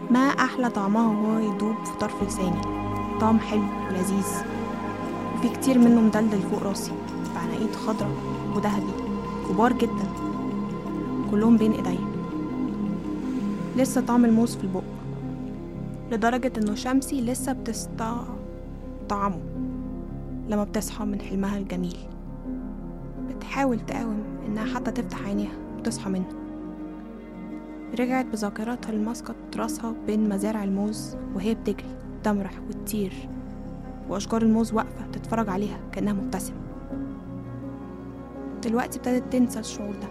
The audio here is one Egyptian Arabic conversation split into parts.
ما أحلى طعمها وهو يدوب في طرف لساني طعم حلو ولذيذ وفي كتير منه مدلدل فوق راسي بعناقيد خضرا وذهبي كبار جدا كلهم بين ايديا لسه طعم الموز في البق لدرجة انه شمسي لسه بتستطعمه لما بتصحى من حلمها الجميل بتحاول تقاوم انها حتى تفتح عينيها وتصحى منه رجعت بذاكرتها لمسقط راسها بين مزارع الموز وهي بتجري تمرح وتطير وأشجار الموز واقفة تتفرج عليها كأنها مبتسمة دلوقتي ابتدت تنسى الشعور ده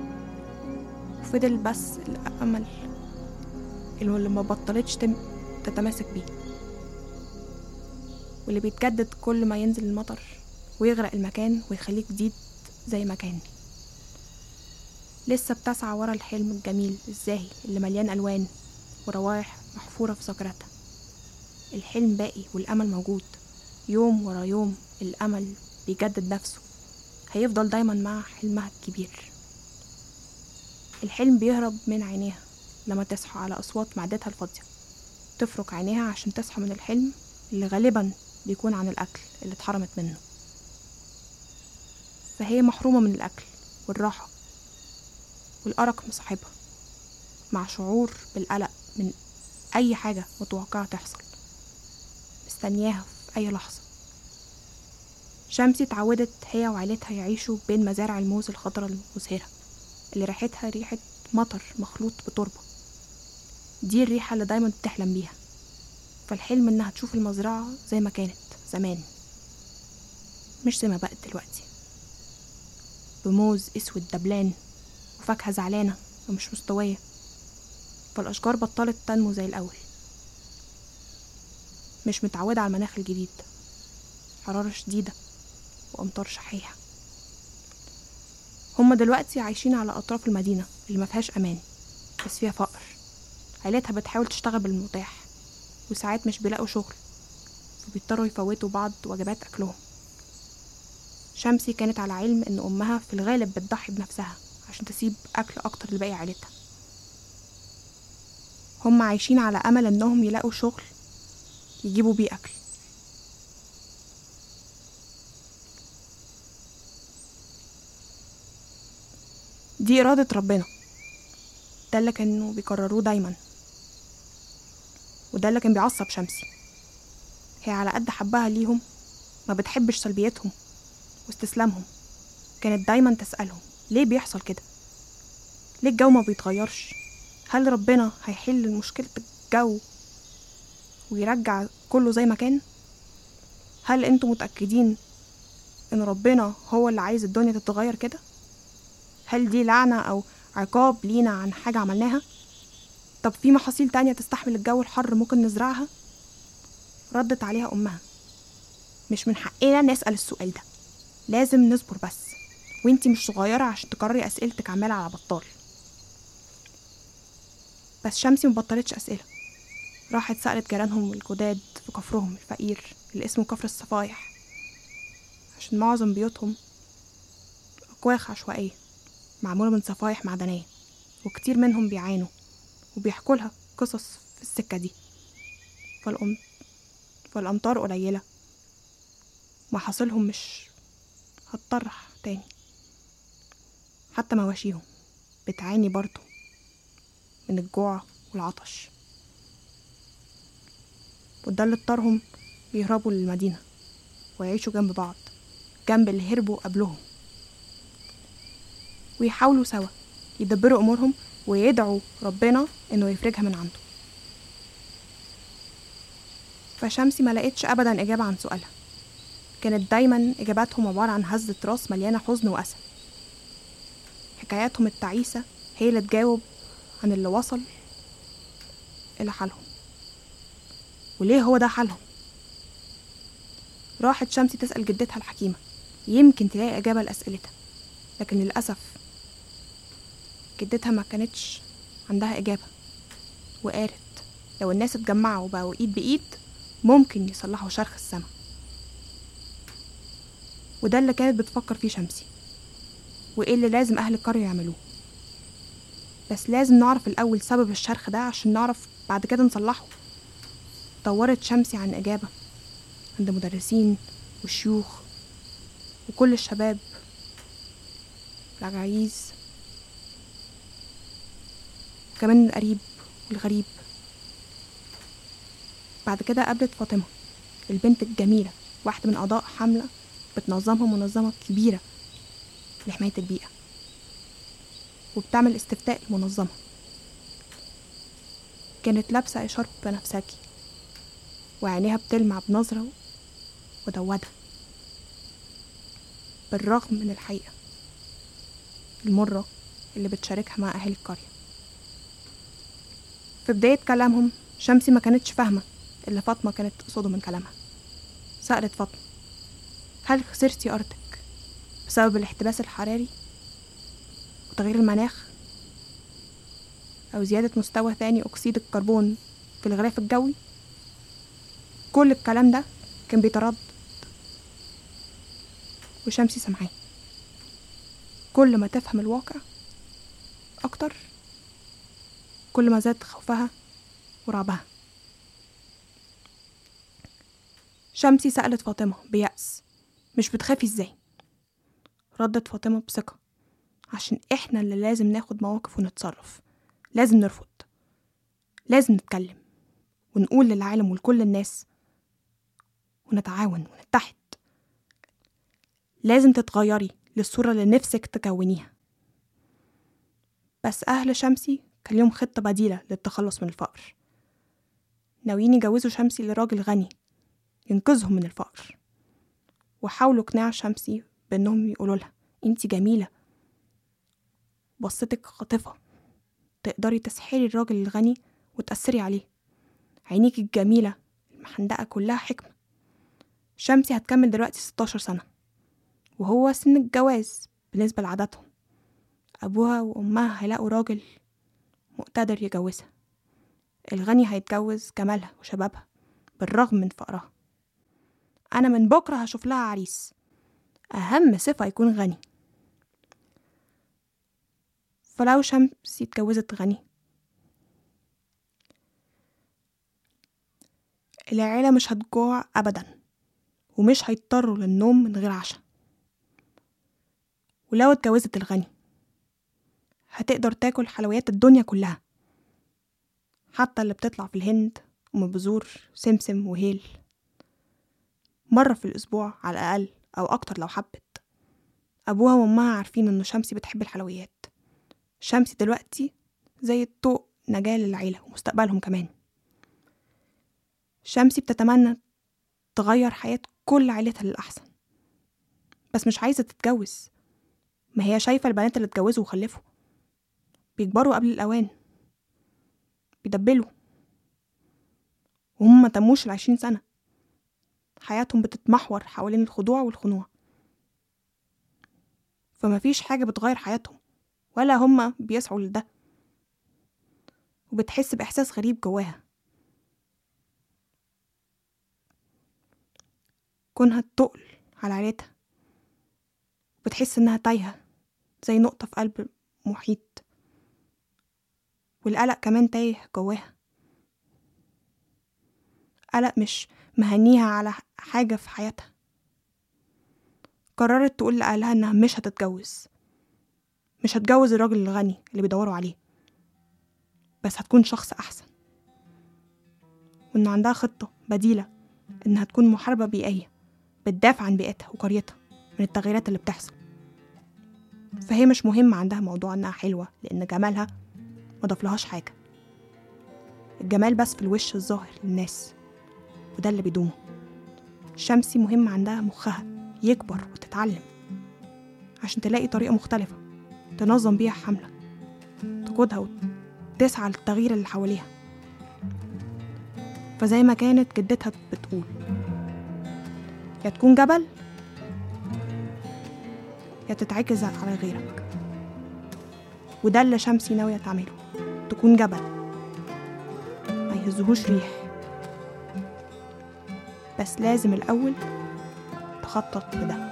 وفضل بس الأمل اللي ما بطلتش تم- تتماسك بيه واللي بيتجدد كل ما ينزل المطر ويغرق المكان ويخليه جديد زي ما كان لسه بتسعى ورا الحلم الجميل الزاهي اللي مليان ألوان وروايح محفورة في ذاكرتها الحلم باقي والأمل موجود يوم ورا يوم الأمل بيجدد نفسه هيفضل دايما مع حلمها الكبير الحلم بيهرب من عينيها لما تصحى على أصوات معدتها الفاضية تفرك عينيها عشان تصحى من الحلم اللي غالبا بيكون عن الأكل اللي اتحرمت منه فهي محرومة من الأكل والراحة والأرق مصاحبها مع شعور بالقلق من أي حاجة متوقعة تحصل مستنياها في أي لحظة شمسي اتعودت هي وعيلتها يعيشوا بين مزارع الموز الخضراء المزهرة اللي ريحتها ريحة مطر مخلوط بتربة دي الريحة اللي دايما بتحلم بيها فالحلم إنها تشوف المزرعة زي ما كانت زمان مش زي ما بقت دلوقتي بموز اسود دبلان وفاكهة زعلانة ومش مستوية فالأشجار بطلت تنمو زي الأول مش متعودة على المناخ الجديد حرارة شديدة وأمطار شحيحة هما دلوقتي عايشين على أطراف المدينة اللي مفيهاش أمان بس فيها فقر عيلتها بتحاول تشتغل بالمتاح وساعات مش بيلاقوا شغل فبيضطروا يفوتوا بعض وجبات أكلهم شمسي كانت على علم إن أمها في الغالب بتضحي بنفسها عشان تسيب أكل أكتر لباقي عيلتها هم عايشين على أمل إنهم يلاقوا شغل يجيبوا بيه أكل دي إرادة ربنا ده اللي كانوا بيكرروه دايما وده اللي كان بيعصب شمسي هي على قد حبها ليهم ما بتحبش سلبيتهم واستسلامهم كانت دايما تسألهم ليه بيحصل كده ليه الجو ما بيتغيرش هل ربنا هيحل مشكلة الجو ويرجع كله زي ما كان هل انتوا متأكدين ان ربنا هو اللي عايز الدنيا تتغير كده هل دي لعنة او عقاب لينا عن حاجة عملناها طب في محاصيل تانية تستحمل الجو الحر ممكن نزرعها ردت عليها أمها مش من حقنا نسأل السؤال ده لازم نصبر بس وانتي مش صغيرة عشان تكرري أسئلتك عمالة على بطال بس شمسي مبطلتش أسئلة راحت سألت جيرانهم الجداد في كفرهم الفقير اللي اسمه كفر الصفايح عشان معظم بيوتهم أكواخ عشوائية معمولة من صفايح معدنية وكتير منهم بيعانوا وبيحكوا لها قصص في السكة دي فالأم... فالأمطار قليلة محاصيلهم مش هتطرح تاني حتى مواشيهم بتعاني برضو من الجوع والعطش وده اللي اضطرهم يهربوا للمدينة ويعيشوا جنب بعض جنب اللي هربوا قبلهم ويحاولوا سوا يدبروا أمورهم ويدعوا ربنا إنه يفرجها من عنده فشمسي ما لقيتش أبدا إجابة عن سؤالها كانت دايما إجاباتهم عبارة عن هزة راس مليانة حزن وأسى حكاياتهم التعيسة هي اللي تجاوب عن اللي وصل إلى حالهم وليه هو ده حالهم راحت شمسي تسأل جدتها الحكيمة يمكن تلاقي إجابة لأسئلتها لكن للأسف جدتها ما كانتش عندها إجابة وقالت لو الناس اتجمعوا وبقوا إيد بإيد ممكن يصلحوا شرخ السما وده اللي كانت بتفكر فيه شمسي وإيه اللي لازم أهل القرية يعملوه بس لازم نعرف الأول سبب الشرخ ده عشان نعرف بعد كده نصلحه دورت شمسي عن إجابة عند مدرسين وشيوخ وكل الشباب العجايز وكمان القريب والغريب بعد كده قابلت فاطمة البنت الجميلة واحدة من أعضاء حملة بتنظمها منظمة كبيرة لحماية البيئة وبتعمل استفتاء المنظمة كانت لابسة إشارة بنفسجي وعينيها بتلمع بنظرة ودودة بالرغم من الحقيقة المرة اللي بتشاركها مع أهل القرية في بداية كلامهم شمسي ما كانتش فاهمة اللي فاطمة كانت تقصده من كلامها سألت فاطمة هل خسرتي أرضك بسبب الاحتباس الحراري وتغيير المناخ أو زيادة مستوى ثاني أكسيد الكربون في الغلاف الجوي كل الكلام ده كان بيتردد وشمسي سمعاه كل ما تفهم الواقع أكتر كل ما زاد خوفها ورعبها شمسي سألت فاطمة بيأس مش بتخافي ازاي ردت فاطمة بثقة عشان احنا اللي لازم ناخد مواقف ونتصرف لازم نرفض لازم نتكلم ونقول للعالم ولكل الناس ونتعاون ونتحد لازم تتغيري للصورة اللي نفسك تكونيها بس أهل شمسي كان ليهم خطة بديلة للتخلص من الفقر ناويين يجوزوا شمسي لراجل غني ينقذهم من الفقر وحاولوا اقناع شمسي بانهم يقولوا لها انت جميلة بصتك خاطفة تقدري تسحري الراجل الغني وتأثري عليه عينيك الجميلة المحندقة كلها حكمة شمسي هتكمل دلوقتي 16 سنة وهو سن الجواز بالنسبة لعاداتهم أبوها وأمها هيلاقوا راجل مقتدر يجوزها الغني هيتجوز جمالها وشبابها بالرغم من فقرها أنا من بكرة هشوف لها عريس أهم صفة يكون غني فلو شمس اتجوزت غني العيلة مش هتجوع أبدا ومش هيضطروا للنوم من غير عشاء ولو اتجوزت الغني هتقدر تاكل حلويات الدنيا كلها حتى اللي بتطلع في الهند ومن بذور سمسم وهيل مرة في الأسبوع على الأقل أو أكتر لو حبت أبوها وأمها عارفين إن شمسي بتحب الحلويات شمسي دلوقتي زي الطوق نجاة للعيلة ومستقبلهم كمان شمسي بتتمنى تغير حياة كل عيلتها للأحسن بس مش عايزة تتجوز ما هي شايفة البنات اللي اتجوزوا وخلفوا بيكبروا قبل الأوان بيدبلوا وهم ما تموش العشرين سنة حياتهم بتتمحور حوالين الخضوع والخنوع فما فيش حاجة بتغير حياتهم ولا هما بيسعوا لده وبتحس بإحساس غريب جواها كونها تقل على عيلتها بتحس إنها تايهة زي نقطة في قلب محيط والقلق كمان تايه جواها قلق مش مهنيها على حاجة في حياتها قررت تقول لأهلها إنها مش هتتجوز مش هتجوز الراجل الغني اللي بيدوروا عليه بس هتكون شخص أحسن وإن عندها خطة بديلة إنها تكون محاربة بيئية بتدافع عن بيئتها وقريتها من التغييرات اللي بتحصل فهي مش مهم عندها موضوع إنها حلوة لأن جمالها مضافلهاش حاجة الجمال بس في الوش الظاهر للناس وده اللي بيدومه شمسي مهم عندها مخها يكبر وتتعلم عشان تلاقي طريقة مختلفة تنظم بيها حملة تقودها وتسعى للتغيير اللي حواليها فزي ما كانت جدتها بتقول يا تكون جبل يا تتعجز على غيرك وده اللي شمسي ناوية تعمله تكون جبل ما يهزهوش ريح بس لازم الأول تخطط لده